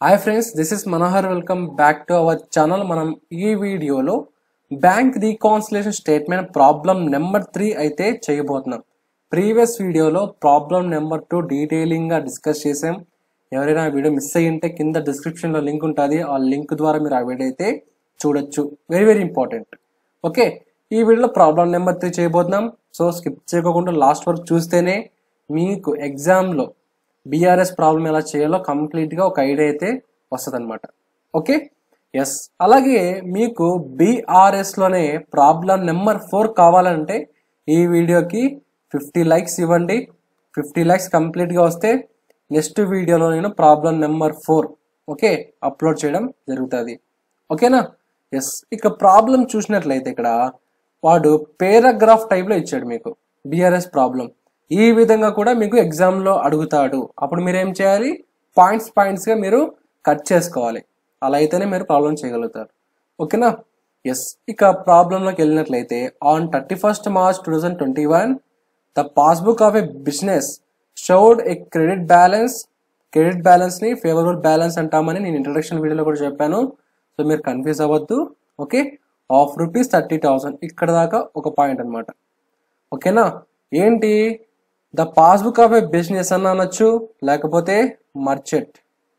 hi friends this is Manohar welcome back to our channel మనం ఈ వీడియోలో bank reconciliation statement problem number three అయితే చేయబోతున్నాం ప్రీవియస్ వీడియోలో ప్రాబ్లం నెంబర్ టూ డీటెయిలింగ్గా డిస్కస్ చేసాం ఎవరైనా ఆ వీడియో మిస్ అయ్యి ఉంటే కింద డిస్క్రిప్షన్లో లింక్ ఉంటుంది ఆ లింక్ ద్వారా మీరు ఆ వీడియో అయితే చూడొచ్చు వెరీ వెరీ ఇంపార్టెంట్ ఓకే ఈ వీడియోలో ప్రాబ్లం నెంబర్ త్రీ చేయబోతున్నాం సో స్కిప్ చేయకుండా లాస్ట్ వరకు చూస్తేనే మీకు ఎగ్జామ్లో బీఆర్ఎస్ ప్రాబ్లం ఎలా చేయాలో కంప్లీట్గా ఒక ఐడియా అయితే వస్తుంది అనమాట ఓకే ఎస్ అలాగే మీకు బీఆర్ఎస్లోనే ప్రాబ్లం నెంబర్ ఫోర్ కావాలంటే ఈ వీడియోకి ఫిఫ్టీ లైక్స్ ఇవ్వండి ఫిఫ్టీ లైక్స్ కంప్లీట్గా వస్తే నెక్స్ట్ వీడియోలో నేను problem number four okay upload చేయడం జరుగుతుంది ఓకేనా ఎస్ ఇక ప్రాబ్లం చూసినట్లయితే ఇక్కడ వాడు పేరాగ్రాఫ్ టైప్లో ఇచ్చాడు మీకు బీఆర్ఎస్ ప్రాబ్లం ఈ విధంగా కూడా మీకు ఎగ్జామ్లో అడుగుతాడు అప్పుడు మీరు ఏం చేయాలి పాయింట్స్ పాయింట్స్గా మీరు కట్ చేసుకోవాలి అలా అయితేనే మీరు ప్రాబ్లం చేయగలుగుతారు ఓకేనా ఎస్ ఇక ప్రాబ్లంలోకి వెళ్ళినట్లయితే on thirty first March two thousand twenty one the passbook of a business showed a credit balance credit బ్యాలెన్స్ని ఫేవరబుల్ బ్యాలెన్స్ అంటామని నేను ఇంట్రడక్షన్ వీడియోలో కూడా చెప్పాను సో మీరు కన్ఫ్యూజ్ అవ్వద్దు okay of rupees thirty thousand ఇక్కడ దాకా ఒక పాయింట్ అనమాట ఓకేనా ఏంటి the passbook of a business అని అనొచ్చు లేకపోతే మర్చెంట్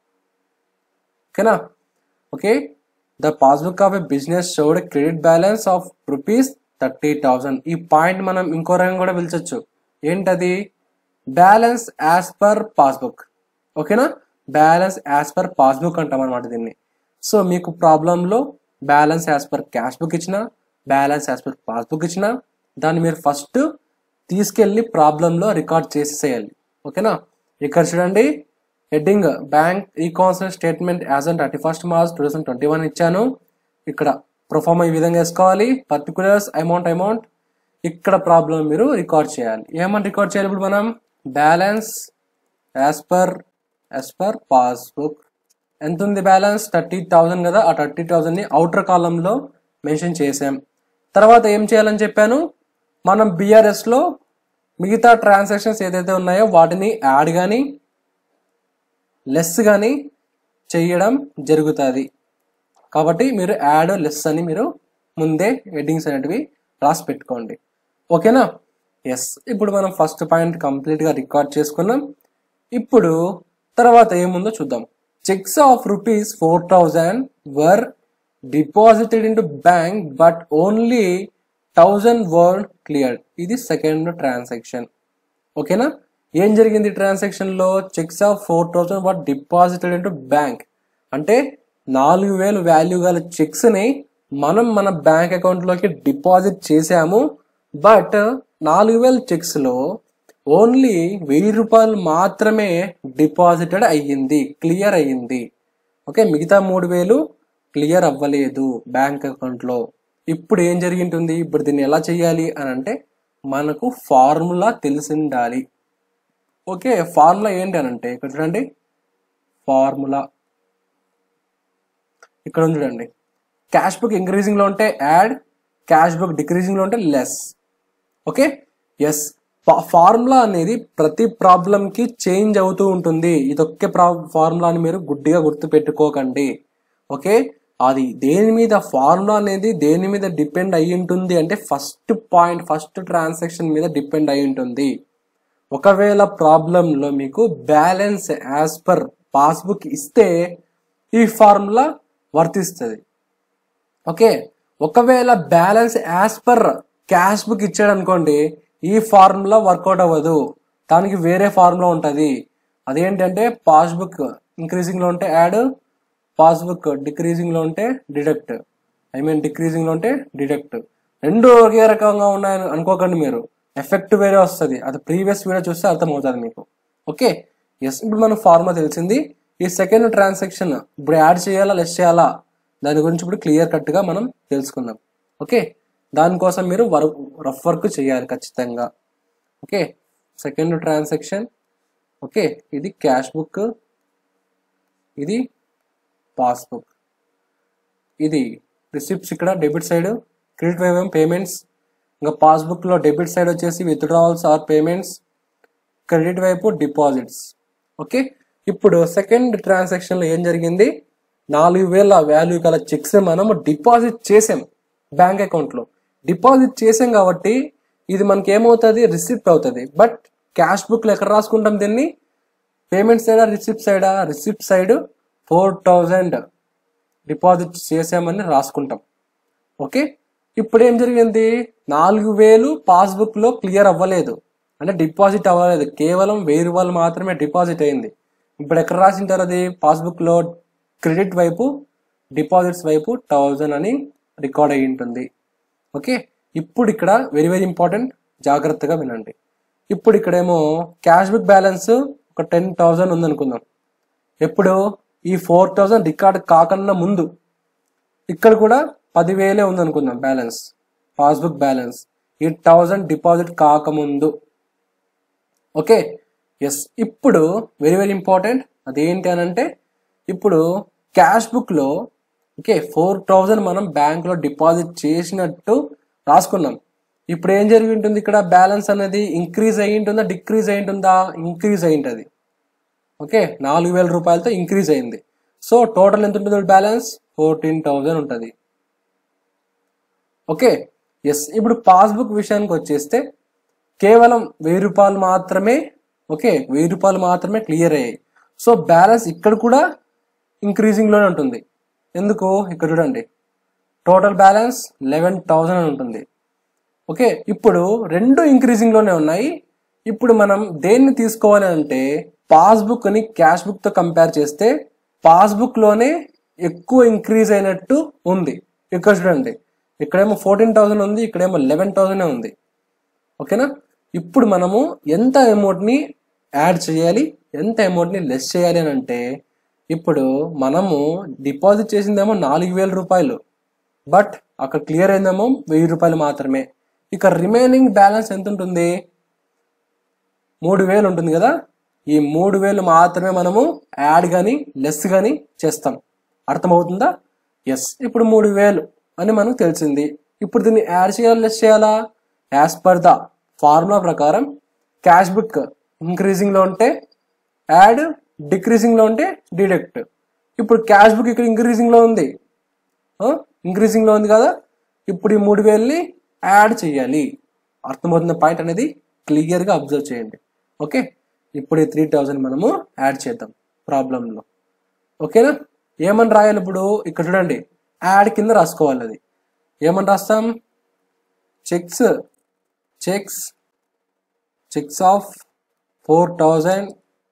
ఓకేనా okay the passbook of a business showed credit balance of rupees thirty thousand ఈ పాయింట్ మనం ఇంకో రకంగా కూడా పిలిచొచ్చు ఏంటది బ్యాలెన్స్ యాజ్ పర్ పాస్బుక్ ఓకేనా బ్యాలెన్స్ యాజ్ పర్ పాస్బుక్ అంటాం అనమాట దీన్ని సో మీకు ప్రాబ్లంలో balance as per cash book ఇచ్చిన బ్యాలెన్స్ యాజ్ పర్ పాస్బుక్ ఇచ్చిన దాన్ని మీరు ఫస్ట్ తీసుకెళ్ళి ప్రాబ్లంలో రికార్డ్ చేసేసేయాలి ఓకేనా ఇక్కడ చూడండి heading bank reconcile statement as on thirty first March two thousand twenty one ఇచ్చాను ఇక్కడ ప్రొఫార్మ్ ఈ విధంగా వేసుకోవాలి పర్టికులర్స్ అమౌంట్ అమౌంట్ ఇక్కడ ప్రాబ్లం మీరు రికార్డ్ చేయాలి ఏమని రికార్డ్ చేయాలి ఇప్పుడు మనం balance as per as per passbook ఎంత ఉంది బ్యాలెన్స్ థర్టీ థౌజండ్ కదా ఆ థర్టీ థౌజండ్ని అవుటర్ కాలంలో మెన్షన్ చేసాం తర్వాత ఏం చేయాలని చెప్పాను మనం బీఆర్ఎస్లో మిగతా ట్రాన్సాక్షన్స్ ఏదైతే ఉన్నాయో వాటిని యాడ్ కానీ లెస్ కానీ చేయడం జరుగుతుంది కాబట్టి మీరు యాడ్ లెస్ అని మీరు ముందే హెడ్డింగ్స్ అనేటివి రాసి పెట్టుకోండి ఓకేనా ఎస్ ఇప్పుడు మనం ఫస్ట్ పాయింట్ కంప్లీట్గా రికార్డ్ చేసుకున్నాం ఇప్పుడు తర్వాత ఏముందో చూద్దాం cheques of rupees four thousand were deposited in bank but only thousand were clear ఇది సెకండ్ ట్రాన్సాక్షన్ ఓకేనా ఏం జరిగింది ట్రాన్సాక్షన్ లో cheques of four thousand were deposited in bank అంటే నాలుగు వేలు వాల్యూ గల చెక్స్ ని మనం మన బ్యాంక్ అకౌంట్ లోకి డిపాజిట్ చేసాము బట్ నాలుగు వేల చెక్స్ లో ఓన్లీ వెయ్యి రూపాయలు మాత్రమే డిపాజిటెడ్ అయ్యింది క్లియర్ అయ్యింది ఓకే మిగతా మూడు వేలు క్లియర్ అవ్వలేదు బ్యాంక్ అకౌంట్లో ఇప్పుడు ఏం జరిగింటుంది ఇప్పుడు దీన్ని ఎలా చేయాలి అని అంటే మనకు ఫార్ములా తెలిసిండాలి ఓకే ఫార్ములా ఏంటి అని అంటే ఇక్కడ చూడండి ఫార్ములా ఇక్కడ ఉంది చూడండి క్యాష్ బుక్ ఇంక్రీజింగ్లో ఉంటే యాడ్ క్యాష్ బుక్ డిక్రీజింగ్లో ఉంటే లెస్ ఓకే ఎస్ ఫార్ములా అనేది ప్రతి ప్రాబ్లంకి చేంజ్ అవుతూ ఉంటుంది ఇదొక్కే ప్రా ఫార్ములాని మీరు గుడ్డిగా గుర్తు పెట్టుకోకండి ఓకే అది దేని మీద ఫార్ములా అనేది దేని మీద డిపెండ్ అయి ఉంటుంది అంటే ఫస్ట్ పాయింట్ ఫస్ట్ ట్రాన్సాక్షన్ మీద డిపెండ్ అయి ఉంటుంది ఒకవేళ ప్రాబ్లంలో మీకు బ్యాలెన్స్ యాజ్ పర్ పాస్బుక్ ఇస్తే ఈ ఫార్ములా వర్తిస్తుంది ఓకే ఒకవేళ balance as per cash book ఇచ్చాడు అనుకోండి ఈ ఫార్ములా వర్కౌట్ అవ్వదు దానికి వేరే ఫార్ములా ఉంటుంది అదేంటంటే పాస్బుక్ ఇంక్రీజింగ్లో ఉంటే యాడ్ పాస్బుక్ డిక్రీజింగ్లో ఉంటే డిడక్ట్ ఐ మీన్ డిక్రీజింగ్లో ఉంటే డిడక్ట్ రెండు ఒకే రకంగా ఉన్నాయని అనుకోకండి మీరు ఎఫెక్ట్ వేరే వస్తుంది అది ప్రీవియస్ వీడియో చూస్తే అర్థమవుతుంది మీకు ఓకే ఎస్ ఇప్పుడు మనకు ఫార్ములా తెలిసింది ఈ సెకండ్ ట్రాన్సాక్షన్ ఇప్పుడు యాడ్ చేయాలా లెస్ చేయాలా దాని గురించి ఇప్పుడు క్లియర్ కట్గా మనం తెలుసుకుందాం ఓకే దానికోసం మీరు వర్క్ రఫ్ వర్క్ చేయాలి ఖచ్చితంగా ఓకే సెకండ్ ట్రాన్సాక్షన్ ఓకే ఇది క్యాష్ బుక్ ఇది పాస్బుక్ ఇది రిసిప్ట్స్ ఇక్కడ డెబిట్ సైడ్ క్రెడిట్ వైపు పేమెంట్స్ ఇంకా పాస్బుక్లో డెబిట్ సైడ్ వచ్చేసి విత్డ్రావల్స్ ఆర్ పేమెంట్స్ క్రెడిట్ వైపు డిపాజిట్స్ ఓకే ఇప్పుడు సెకండ్ ట్రాన్సాక్షన్ లో ఏం జరిగింది నాలుగు వేల వాల్యూ గల చెక్స్ మనము డిపాజిట్ చేసాం బ్యాంక్ అకౌంట్ లో డిపాజిట్ చేసాం కాబట్టి ఇది మనకి ఏమవుతుంది రిసిప్ట్ అవుతుంది బట్ క్యాష్ బుక్ లో ఎక్కడ రాసుకుంటాం దీన్ని పేమెంట్ సైడా రిసిప్ట్ సైడా receipt side four thousand deposit చేసామని రాసుకుంటాం ఓకే ఇప్పుడు ఏం జరిగింది నాలుగు వేలు పాస్బుక్ లో క్లియర్ అవ్వలేదు అంటే డిపాజిట్ అవ్వలేదు కేవలం వెయ్యి రూపాయలు మాత్రమే డిపాజిట్ అయింది ఇప్పుడు ఎక్కడ రాసింటారు అది పాస్బుక్ లో క్రెడిట్ వైపు డిపాజిట్స్ వైపు థౌజండ్ అని రికార్డ్ అయి ఉంటుంది ఓకే ఇప్పుడు ఇక్కడ వెరీ వెరీ ఇంపార్టెంట్ జాగ్రత్తగా వినండి ఇప్పుడు ఇక్కడేమో క్యాష్ బుక్ బ్యాలెన్స్ ఒక టెన్ థౌజండ్ ఉందనుకుందాం ఎప్పుడు ఈ ఫోర్ థౌజండ్ రికార్డ్ కాకన్నా ముందు ఇక్కడ కూడా పదివేలే ఉందనుకుందాం బ్యాలెన్స్ పాస్బుక్ బ్యాలెన్స్ ఈ థౌజండ్ డిపాజిట్ కాకముందు ఓకే ఎస్ ఇప్పుడు వెరీ వెరీ ఇంపార్టెంట్ అదేంటి అని అంటే ఇప్పుడు క్యాష్ బుక్ లో ఓకే ఫోర్ థౌజండ్ మనం బ్యాంక్ లో డిపాజిట్ చేసినట్టు రాసుకున్నాం ఇప్పుడు ఏం జరిగి ఉంటుంది ఇక్కడ బ్యాలెన్స్ అనేది ఇంక్రీజ్ అయ్యి ఉంటుందా డిక్రీజ్ అయ్యి ఉంటుందా ఇంక్రీజ్ అయి ఉంటుంది ఓకే నాలుగు వేల రూపాయలతో ఇంక్రీజ్ అయింది సో టోటల్ ఎంత ఉంటుంది బ్యాలెన్స్ ఫోర్టీన్ థౌజండ్ ఉంటుంది ఓకే ఎస్ ఇప్పుడు పాస్బుక్ విషయానికి వచ్చేస్తే కేవలం వెయ్యి రూపాయలు మాత్రమే ఓకే వెయ్యి రూపాయలు మాత్రమే క్లియర్ అయ్యాయి సో బ్యాలెన్స్ ఇక్కడ కూడా ఇంక్రీజింగ్ లోనే ఉంటుంది ఎందుకు ఇక్కడ చూడండి టోటల్ బ్యాలెన్స్ లెవెన్ థౌసండ్ అని ఉంటుంది ఓకే ఇప్పుడు రెండు ఇంక్రీజింగ్ లోనే ఉన్నాయి ఇప్పుడు మనం దేన్ని తీసుకోవాలి అంటే పాస్బుక్ ని క్యాష్ బుక్ తో కంపేర్ చేస్తే పాస్బుక్ లోనే ఎక్కువ ఇంక్రీజ్ అయినట్టు ఉంది ఇక్కడ చూడండి ఇక్కడేమో ఫోర్టీన్ థౌసండ్ ఉంది ఇక్కడేమో లెవెన్ థౌసండ్ ఉంది ఓకేనా ఇప్పుడు మనము ఎంత అమౌంట్ ని యాడ్ చేయాలి ఎంత అమౌంట్ ని లెస్ చేయాలి అని అంటే ఇప్పుడు మనము డిపాజిట్ చేసిందేమో నాలుగు వేల రూపాయలు బట్ అక్కడ క్లియర్ అయిందేమో వెయ్యి రూపాయలు మాత్రమే ఇక రిమైనింగ్ బ్యాలెన్స్ ఎంత ఉంటుంది మూడు వేలు ఉంటుంది కదా ఈ మూడు వేలు మాత్రమే మనము యాడ్ కానీ లెస్ కానీ చేస్తాం అర్థమవుతుందా ఎస్ ఇప్పుడు మూడు వేలు అని మనకు తెలిసింది ఇప్పుడు దీన్ని యాడ్ చేయాలా లెస్ చేయాలా యాజ్ పర్ ద ఫార్ములా ప్రకారం క్యాష్ బుక్ ఇంక్రీజింగ్ లో ఉంటే యాడ్ డిక్రీజింగ్ లో ఉంటే డిడక్ట్ ఇప్పుడు క్యాష్ బుక్ ఇక్కడ ఇంక్రీజింగ్ లో ఉంది ఇంక్రీజింగ్ లో ఉంది కదా ఇప్పుడు ఈ మూడు వేలని యాడ్ చేయాలి అర్థమవుతున్న పాయింట్ అనేది క్లియర్ గా అబ్జర్వ్ చేయండి ఓకే ఇప్పుడు ఈ త్రీ థౌజండ్ మనము యాడ్ చేద్దాం ప్రాబ్లంలో ఓకేనా ఏమని రాయాలి ఇప్పుడు ఇక్కడ చూడండి యాడ్ కింద రాసుకోవాలి అది ఏమని రాస్తాం checks cheques checks of four thousand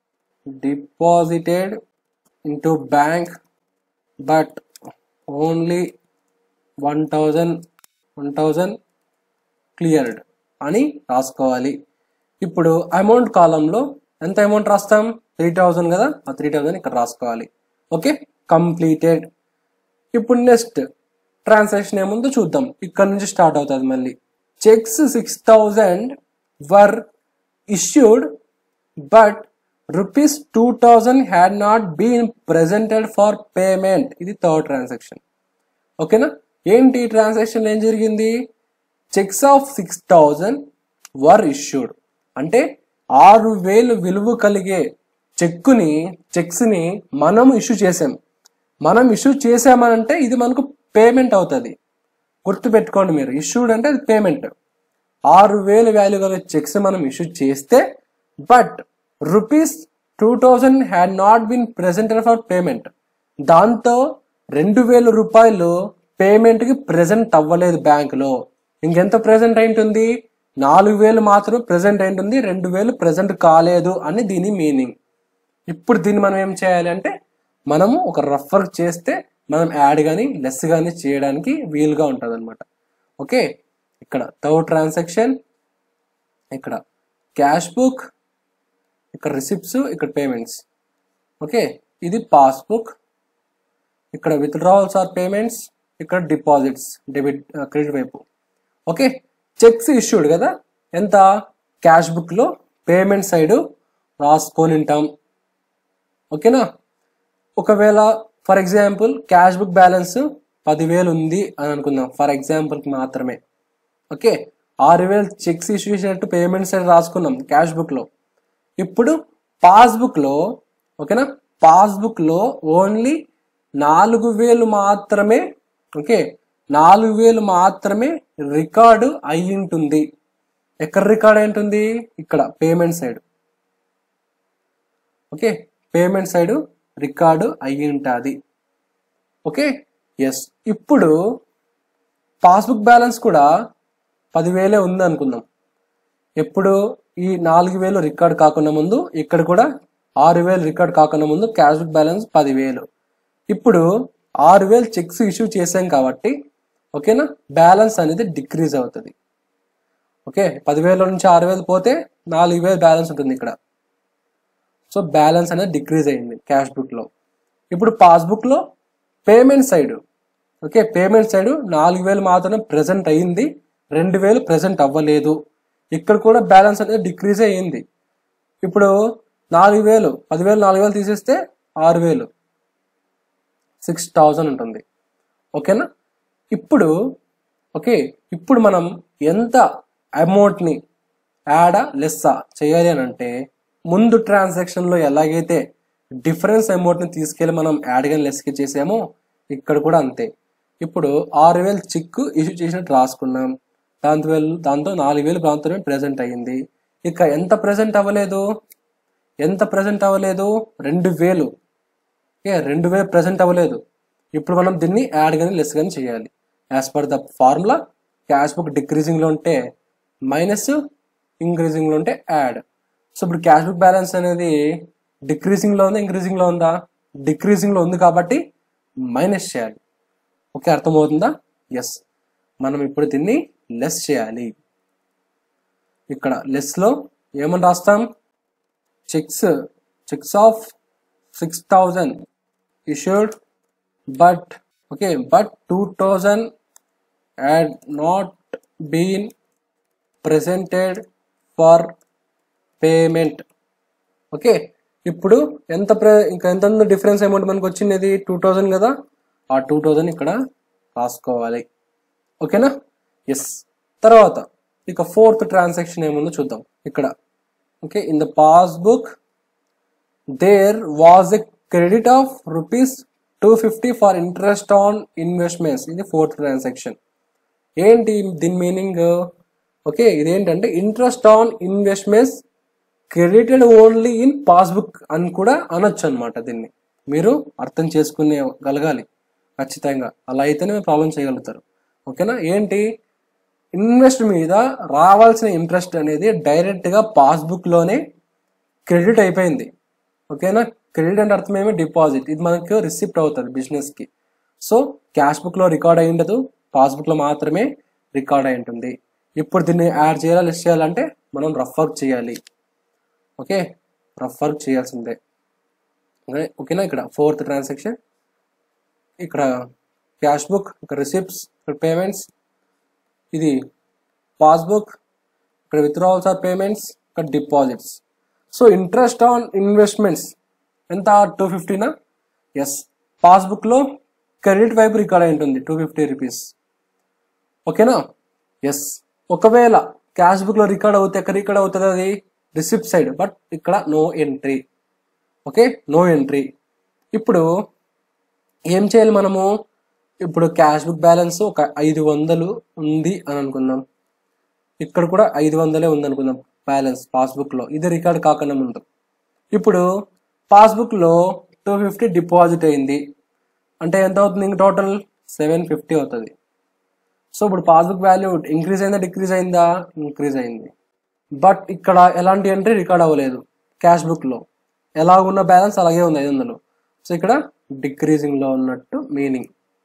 deposited into bank but only one thousand one thousand cleared అని రాసుకోవాలి ఇప్పుడు అమౌంట్ కాలంలో ఎంత అమౌంట్ రాస్తాం త్రీ థౌజండ్ కదా ఆ త్రీ థౌజండ్ ఇక్కడ రాసుకోవాలి ఓకే కంప్లీటెడ్ ఇప్పుడు నెక్స్ట్ ట్రాన్సాక్షన్ ఏముందో చూద్దాం ఇక్కడ నుంచి స్టార్ట్ అవుతుంది మళ్ళీ cheques six thousand were issued but rupees two thousand had not been presented for payment ఇది థర్డ్ ట్రాన్సాక్షన్ ఓకేనా ఏంటి ట్రాన్సాక్షన్ ఏం జరిగింది cheques of six thousand were issued అంటే ఆరు వేలు విలువ కలిగే చెక్కుని చెక్స్ ని మనం ఇష్యూ చేసాం మనం ఇష్యూ చేసామనంటే ఇది మనకు పేమెంట్ అవుతుంది గుర్తుపెట్టుకోండి మీరు ఇష్యూడ్ అంటే అది పేమెంట్ ఆరు వేలు వాల్యూ గల చెక్స్ మనం ఇష్యూ చేస్తే but rupees two thousand had not been presented for payment దాంతో రెండు వేల రూపాయలు పేమెంట్ కి ప్రెసెంట్ అవ్వలేదు బ్యాంక్ లో ఇంకెంత ప్రెసెంట్ అయింటుంది నాలుగు వేలు మాత్రమే ప్రెసెంట్ అయింటుంది రెండు వేలు ప్రెసెంట్ కాలేదు అని దీని మీనింగ్ ఇప్పుడు దీన్ని మనం ఏం చేయాలి అంటే మనము ఒక రఫ్ వర్క్ చేస్తే మనం యాడ్ కానీ లెస్ కానీ చేయడానికి వీలుగా ఉంటుంది అనమాట ఓకే ఇక్కడ థర్డ్ ట్రాన్సాక్షన్ ఇక్కడ క్యాష్ బుక్ ఇక్కడ రిసిప్ట్స్ ఇక్కడ పేమెంట్స్ ఓకే ఇది పాస్బుక్ ఇక్కడ విత్డ్రావల్స్ ఆర్ పేమెంట్స్ ఇక్కడ డిపాజిట్స్ డెబిట్ క్రెడిట్ వైపు ఓకే చెక్స్ ఇష్యూడ్ కదా ఎంత క్యాష్ బుక్లో పేమెంట్ సైడ్ రాసుకొని ఉంటాం ఓకేనా ఒకవేళ for example cash book balance పదివేలు ఉంది అని అనుకుందాం ఫర్ ఎగ్జాంపుల్కి మాత్రమే ఓకే ఆరు వేలు చెక్స్ ఇష్యూ చేసినట్టు పేమెంట్ సైడ్ రాసుకున్నాం క్యాష్ బుక్లో ఇప్పుడు పాస్బుక్లో ఓకేనా పాస్బుక్ లో ఓన్లీ నాలుగు వేలు మాత్రమే ఓకే నాలుగు వేలు మాత్రమే రికార్డు అయి ఉంటుంది ఎక్కడ రికార్డ్ అయి ఉంటుంది ఇక్కడ payment side okay payment side record అయి ఉంటుంది ఓకే ఎస్ ఇప్పుడు పాస్బుక్ బ్యాలెన్స్ కూడా పదివేలే ఉంది అనుకుందాం ఎప్పుడు ఈ నాలుగు వేలు రికార్డ్ కాకుండా ముందు ఇక్కడ కూడా ఆరు వేలు రికార్డ్ కాకుండా ముందు క్యాష్ బుక్ బ్యాలెన్స్ పదివేలు ఇప్పుడు ఆరు వేలు చెక్స్ ఇష్యూ చేసాం కాబట్టి ఓకేనా బ్యాలెన్స్ అనేది డిక్రీజ్ అవుతుంది ఓకే పదివేల నుంచి ఆరు వేలు పోతే నాలుగు వేలు బ్యాలెన్స్ ఉంటుంది ఇక్కడ సో బ్యాలెన్స్ అనేది డిక్రీజ్ అయింది క్యాష్ బుక్లో ఇప్పుడు పాస్బుక్లో payment side okay payment side నాలుగు వేలు మాత్రమే ప్రెసెంట్ అయ్యింది రెండు వేలు ప్రెసెంట్ అవ్వలేదు ఇక్కడ కూడా బ్యాలెన్స్ అనేది డిక్రీజ్ అయ్యింది ఇప్పుడు నాలుగు వేలు పదివేలు నాలుగు వేలు తీసేస్తే ఆరు వేలు సిక్స్ థౌజండ్ ఉంటుంది ఓకేనా ఇప్పుడు ఓకే ఇప్పుడు మనం ఎంత అమౌంట్ని యాడా లెస్సా చేయాలి అని అంటే ముందు ట్రాన్సాక్షన్లో ఎలాగైతే డిఫరెన్స్ అమౌంట్ని తీసుకెళ్ళి మనం యాడ్ కానీ లెస్కి చేసామో ఇక్కడ కూడా అంతే ఇప్పుడు ఆరు వేలు చిక్కు ఇష్యూ చేసినట్టు రాసుకున్నాం దాంతో వేలు దాంతో నాలుగు వేలు ప్రాంతమే ప్రెజెంట్ అయ్యింది ఇక ఎంత ప్రెజెంట్ అవ్వలేదు ఎంత ప్రెజెంట్ అవ్వలేదు రెండు వేలు ఓకే రెండు వేలు ప్రెజెంట్ అవ్వలేదు ఇప్పుడు మనం దీన్ని యాడ్ కానీ లెస్ కానీ చేయాలి as per the formula cash book డిక్రీజింగ్లో ఉంటే మైనస్ ఇంక్రీజింగ్లో ఉంటే యాడ్ సో ఇప్పుడు క్యాష్ బుక్ బ్యాలెన్స్ అనేది డిక్రీజింగ్లో ఉందా ఇంక్రీజింగ్లో ఉందా డిక్రీజింగ్లో ఉంది కాబట్టి మైనస్ చేయాలి ఓకే అర్థమవుతుందా ఎస్ మనం ఇప్పుడు దీన్ని లెస్ చేయాలి ఇక్కడ లెస్లో ఏమని రాస్తాం checks checks of six thousand issued but okay but 2000 had not been presented for payment okay ఇప్పుడు ఎంత ప్ర ఇంకా ఎంత ఉందో డిఫరెన్స్ అమౌంట్ మనకు వచ్చింది టూ థౌజండ్ కదా ఆ టూ థౌజండ్ ఇక్కడ రాసుకోవాలి ఓకేనా ఎస్ తర్వాత ఇక ఫోర్త్ ట్రాన్సాక్షన్ ఏముందో చూద్దాం ఇక్కడ okay in the passbook there was a credit of rupees two fifty for interest on investments ఇది ఫోర్త్ ట్రాన్సాక్షన్ ఏంటి దీని మీనింగ్ ఓకే ఇదేంటంటే interest on investments credited only in passbook అని కూడా అనొచ్చు అనమాట దీన్ని మీరు అర్థం చేసుకునే గలగాలి ఖచ్చితంగా అలా అయితేనే ప్రాబ్లం చేయగలుగుతారు ఓకేనా ఏంటి ఇన్వెస్ట్ మీద రావాల్సిన ఇంట్రెస్ట్ అనేది డైరెక్ట్గా పాస్బుక్లోనే క్రెడిట్ అయిపోయింది ఓకేనా క్రెడిట్ అంటే అర్థం ఏమి డిపాజిట్ ఇది మనకు రిసిప్ట్ అవుతుంది బిజినెస్కి సో క్యాష్ బుక్లో రికార్డ్ అయి ఉండదు పాస్బుక్లో మాత్రమే రికార్డ్ అయి ఉంటుంది ఇప్పుడు దీన్ని యాడ్ చేయాలా లిస్ట్ చేయాలంటే మనం రఫ్ వర్క్ చేయాలి ఓకే రఫ్ వర్క్ చేయాల్సిందే ఓకే ఓకేనా ఇక్కడ ఫోర్త్ ట్రాన్సాక్షన్ ఇక్కడ క్యాష్ బుక్ ఇక్కడ రిసిప్ట్స్ ఇక్కడ పేమెంట్స్ ఇది పాస్బుక్ ఇక్కడ విత్డ్రావల్స్ ఆర్ పేమెంట్స్ ఇక్కడ deposits so interest on investments ఎంత టూ ఫిఫ్టీనా ఎస్ పాస్బుక్లో క్రెడిట్ వైపు రికార్డ్ అయి ఉంటుంది టూ ఫిఫ్టీ రూపీస్ ఓకేనా ఎస్ ఒకవేళ క్యాష్ బుక్లో రికార్డ్ అవుతే ఎక్కడ రికార్డ్ అవుతుంది అది రిసిప్ట్ సైడ్ బట్ ఇక్కడ no entry okay no entry ఇప్పుడు ఏం చేయాలి మనము ఇప్పుడు క్యాష్ బుక్ బ్యాలెన్స్ ఒక ఐదు వందలు ఉంది అని అనుకుందాం ఇక్కడ కూడా ఐదు వందలే ఉంది అనుకుందాం బ్యాలెన్స్ పాస్బుక్లో ఇది రికార్డ్ కాకుండా ముందు ఇప్పుడు పాస్బుక్లో టూ ఫిఫ్టీ డిపాజిట్ అయింది అంటే ఎంత అవుతుంది ఇంక టోటల్ సెవెన్ ఫిఫ్టీ అవుతుంది సో ఇప్పుడు పాస్బుక్ వాల్యూ ఇంక్రీజ్ అయిందా డిక్రీజ్ అయిందా ఇంక్రీజ్ అయింది బట్ ఇక్కడ ఎలాంటి ఎంట్రీ రికార్డ్ అవ్వలేదు క్యాష్ బుక్లో ఎలా ఉన్న బ్యాలెన్స్ అలాగే ఉంది ఐదు వందలు సో ఇక్కడ డిక్రీజింగ్లో ఉన్నట్టు మీనింగ్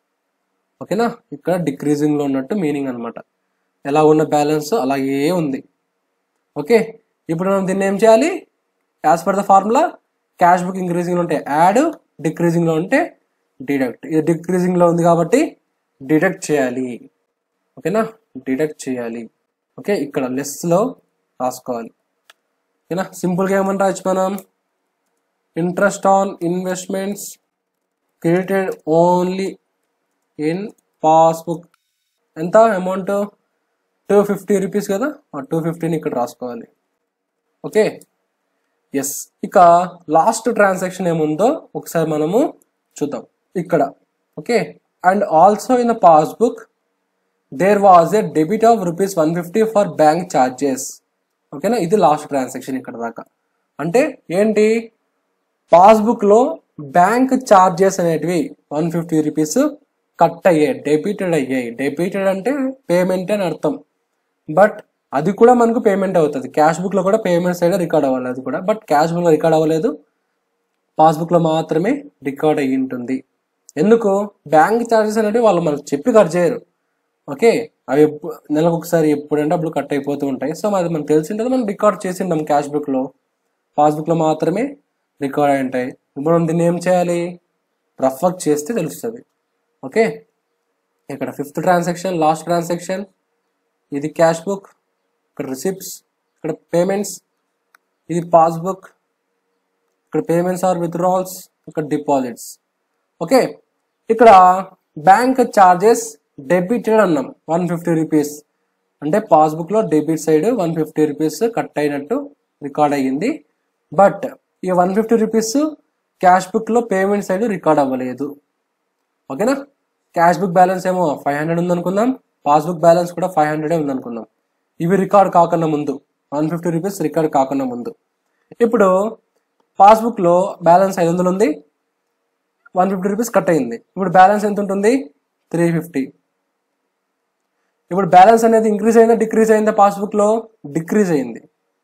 ఓకేనా ఇక్కడ డిక్రీజింగ్లో ఉన్నట్టు మీనింగ్ అనమాట ఎలా ఉన్న బ్యాలెన్స్ అలాగే ఉంది ఓకే ఇప్పుడు మనం దీన్ని ఏం చేయాలి as per the formula cash book ఇంక్రీజింగ్లో ఉంటే యాడ్ డిక్రీజింగ్లో ఉంటే డిడక్ట్ ఇది డిక్రీజింగ్లో ఉంది కాబట్టి డిడక్ట్ చేయాలి ఓకేనా డిడక్ట్ చేయాలి ఓకే ఇక్కడ లెస్లో రాసుకోవాలి ఓకేనా సింపుల్గా ఏమని రాయొచ్చు మనం interest on investments credited only in passbook ఎంత అమౌంట్ టూ ఫిఫ్టీ రూపీస్ కదా ఆ టూ ఫిఫ్టీని ఇక్కడ రాసుకోవాలి ఓకే ఎస్ ఇక లాస్ట్ ట్రాన్సాక్షన్ ఏముందో ఒకసారి మనము చూద్దాం ఇక్కడ okay and also in the passbook there was a debit of rupees one fifty for bank charges ఓకేనా ఇది లాస్ట్ ట్రాన్సాక్షన్ ఇక్కడ దాకా అంటే ఏంటి పాస్బుక్ లో బ్యాంక్ ఛార్జెస్ అనేటివి వన్ ఫిఫ్టీ రూపీస్ కట్ అయ్యాయి డెబిటెడ్ అయ్యాయి డెబిటెడ్ అంటే పేమెంట్ అని అర్థం బట్ అది కూడా మనకు పేమెంట్ అవుతుంది క్యాష్ బుక్ లో కూడా పేమెంట్ సైడ్ రికార్డ్ అవ్వాలి అది కూడా బట్ క్యాష్ బుక్ లో రికార్డ్ అవ్వలేదు పాస్బుక్ లో మాత్రమే రికార్డ్ అయ్యి ఉంటుంది ఎందుకు బ్యాంక్ ఛార్జెస్ అనేవి వాళ్ళు మనకు చెప్పి కట్ చేయరు ఓకే అవి ఎప్పు నెలకు ఒకసారి ఎప్పుడంటే అప్పుడు కట్ అయిపోతూ ఉంటాయి సో అది మనకు తెలిసింటుంది మనం రికార్డ్ చేసింటాం క్యాష్ బుక్ లో పాస్బుక్ లో మాత్రమే రికార్డ్ అయి ఉంటాయి ఇప్పుడు మనం దీన్ని ఏం చేయాలి రఫ్ వర్క్ చేస్తే తెలుస్తుంది ఓకే ఇక్కడ ఫిఫ్త్ ట్రాన్సాక్షన్ లాస్ట్ ట్రాన్సాక్షన్ ఇది క్యాష్ బుక్ ఇక్కడ రిసిప్ట్స్ ఇక్కడ పేమెంట్స్ ఇది పాస్బుక్ ఇక్కడ పేమెంట్స్ ఆర్ విత్డ్రాల్స్ ఇక్కడ డిపాజిట్స్ ఓకే ఇక్కడ బ్యాంక్ చార్జెస్ డెబిటెడ్ అన్నాం వన్ ఫిఫ్టీ రూపీస్ అంటే పాస్బుక్ లో debit side one fifty rupees cut అయినట్టు రికార్డ్ అయ్యింది బట్ ఈ one fifty rupees cash book లో పేమెంట్ సైడ్ రికార్డ్ అవ్వలేదు ఓకేనా క్యాష్ బుక్ బ్యాలెన్స్ ఏమో ఫైవ్ హండ్రెడ్ ఉందనుకుందాం పాస్బుక్ బ్యాలెన్స్ కూడా ఫైవ్ హండ్రెడే ఉందనుకుందాం ఇవి రికార్డ్ కాకుండా ముందు వన్ ఫిఫ్టీ రూపీస్ రికార్డ్ కాకుండా ముందు ఇప్పుడు పాస్బుక్ లో బ్యాలెన్స్ ఐదు వందలు ఉంది వన్ ఫిఫ్టీ రూపీస్ కట్ అయింది ఇప్పుడు బ్యాలెన్స్ ఎంత ఉంటుంది త్రీ ఫిఫ్టీ ఇప్పుడు బ్యాలెన్స్ అనేది ఇంక్రీజ్ అయిందా డిక్రీజ్ అయిందా పాస్బుక్ లో డిక్రీజ్ అయింది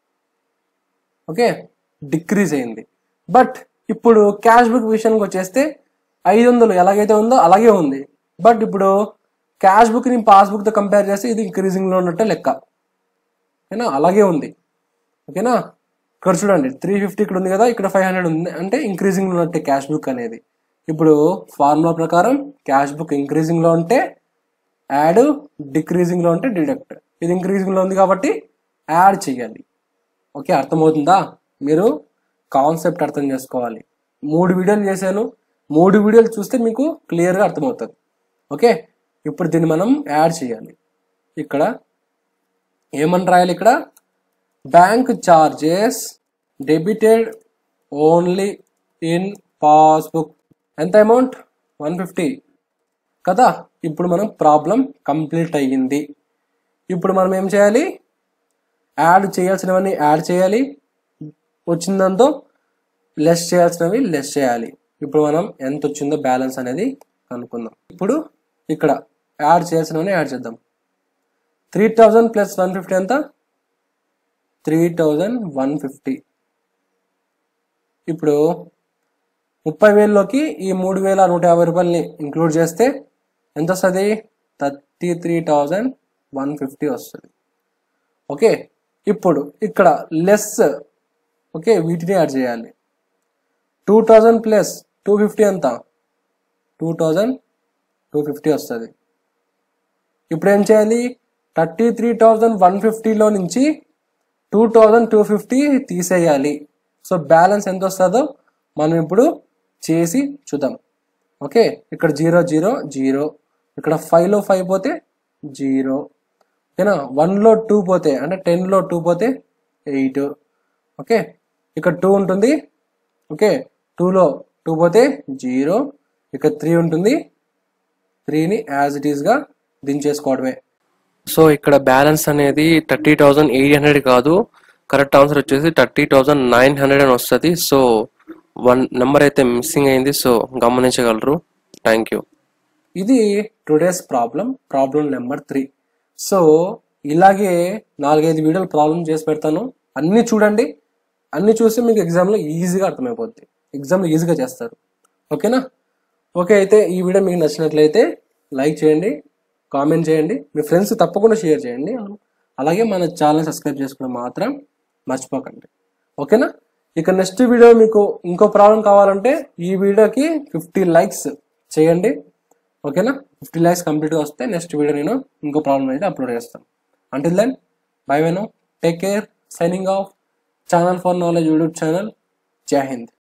ఓకే డిక్రీజ్ అయింది బట్ ఇప్పుడు క్యాష్ బుక్ విషయానికి వచ్చేస్తే ఐదు వందలు ఎలాగైతే ఉందో అలాగే ఉంది బట్ ఇప్పుడు క్యాష్ బుక్ ని పాస్బుక్ తో కంపేర్ చేస్తే ఇది ఇంక్రీజింగ్ లో ఉన్నట్టే లెక్క ఓకేనా అలాగే ఉంది ఓకేనా ఇక్కడ చూడండి త్రీ ఫిఫ్టీ ఇక్కడ ఉంది కదా ఇక్కడ ఫైవ్ హండ్రెడ్ ఉంది అంటే ఇంక్రీజింగ్ లో ఉన్నట్టే క్యాష్ బుక్ అనేది ఇప్పుడు ఫార్ములా ప్రకారం క్యాష్ బుక్ ఇంక్రీజింగ్ లో ఉంటే యాడ్ డిక్రీజింగ్ లో ఉంటే డిడక్ట్ ఇది ఇంక్రీజింగ్ లో ఉంది కాబట్టి యాడ్ చేయాలి ఓకే అర్థమవుతుందా మీరు కాన్సెప్ట్ అర్థం చేసుకోవాలి మూడు వీడియోలు చేశాను మూడు వీడియోలు చూస్తే మీకు క్లియర్గా అర్థమవుతుంది ఓకే ఇప్పుడు దీన్ని మనం యాడ్ చేయాలి ఇక్కడ ఏమని రాయాలి ఇక్కడ bank charges debited only in passbook ఎంత అమౌంట్ వన్ ఫిఫ్టీ కదా ఇప్పుడు మనం ప్రాబ్లం కంప్లీట్ అయ్యింది ఇప్పుడు మనం ఏం చేయాలి యాడ్ చేయాల్సినవన్నీ యాడ్ చేయాలి వచ్చిన దాంతో లెస్ చేయాల్సినవి లెస్ చేయాలి ఇప్పుడు మనం ఎంత వచ్చిందో బ్యాలెన్స్ అనేది కనుక్కుందాం ఇప్పుడు ఇక్కడ యాడ్ చేయాల్సినవన్నీ యాడ్ చేద్దాం three thousand plus one fifty ఎంత త్రీ థౌజండ్ వన్ ఫిఫ్టీ ఇప్పుడు ముప్పై వేలలోకి ఈ మూడు వేల నూట యాభై రూపాయలని ఇంక్లూడ్ చేస్తే ఎంత వస్తుంది thirty three thousand one fifty వస్తుంది ఓకే ఇప్పుడు ఇక్కడ లెస్ ఓకే వీటిని యాడ్ చేయాలి two thousand plus two fifty ఎంత టూ థౌజండ్ టూ ఫిఫ్టీ వస్తుంది ఇప్పుడు ఏం చేయాలి థర్టీ త్రీ థౌజండ్ వన్ ఫిఫ్టీలో నుంచి టూ థౌజండ్ టూ ఫిఫ్టీ తీసేయాలి సో బ్యాలెన్స్ ఎంత వస్తుందో మనం ఇప్పుడు చేసి చూద్దాం ఓకే ఇక్కడ జీరో జీరో జీరో ఇక్కడ ఫైవ్లో ఫైవ్ పోతే జీరో ఓకేనా వన్లో టూ పోతే అంటే టెన్లో టూ పోతే ఎయిట్ ఓకే ఇక్కడ టూ ఉంటుంది ఓకే టూలో టూ పోతే జీరో ఇక్కడ త్రీ ఉంటుంది త్రీని యాజ్ ఇట్ ఈస్గా దించేసుకోవడమే సో ఇక్కడ బ్యాలెన్స్ అనేది థర్టీ థౌజండ్ ఎయిట్ హండ్రెడ్ కాదు కరెక్ట్ ఆన్సర్ వచ్చేసి థర్టీ థౌజండ్ నైన్ హండ్రెడ్ అని వస్తుంది సో వన్ నెంబర్ అయితే మిస్సింగ్ అయింది సో గమనించగలరు థ్యాంక్ యూ ఇది today's problem problem number three so ఇలాగే నాలుగైదు వీడియోలు ప్రాబ్లం చేసి పెడతాను అన్ని చూడండి అన్ని చూసి మీకు ఎగ్జామ్లో ఈజీగా అర్థమైపోద్ది ఎగ్జామ్లో ఈజీగా చేస్తారు ఓకేనా ఓకే అయితే ఈ వీడియో మీకు నచ్చినట్లయితే లైక్ చేయండి కామెంట్ చేయండి మీ ఫ్రెండ్స్ తప్పకుండా షేర్ చేయండి అలాగే మన ఛానల్ సబ్స్క్రైబ్ చేసుకోవడం మాత్రం మర్చిపోకండి ఓకేనా ఇక నెక్స్ట్ వీడియో మీకు ఇంకో ప్రాబ్లం కావాలంటే ఈ వీడియోకి ఫిఫ్టీ లైక్స్ చేయండి ఓకేనా ఫిఫ్టీ లైక్స్ కంప్లీట్గా వస్తే నెక్స్ట్ వీడియో నేను ఇంకో ప్రాబ్లం అయితే అప్లోడ్ చేస్తాను అంటిల్ దెన్ బై వెనో take care signing off channel for knowledge YouTube channel Jai Hind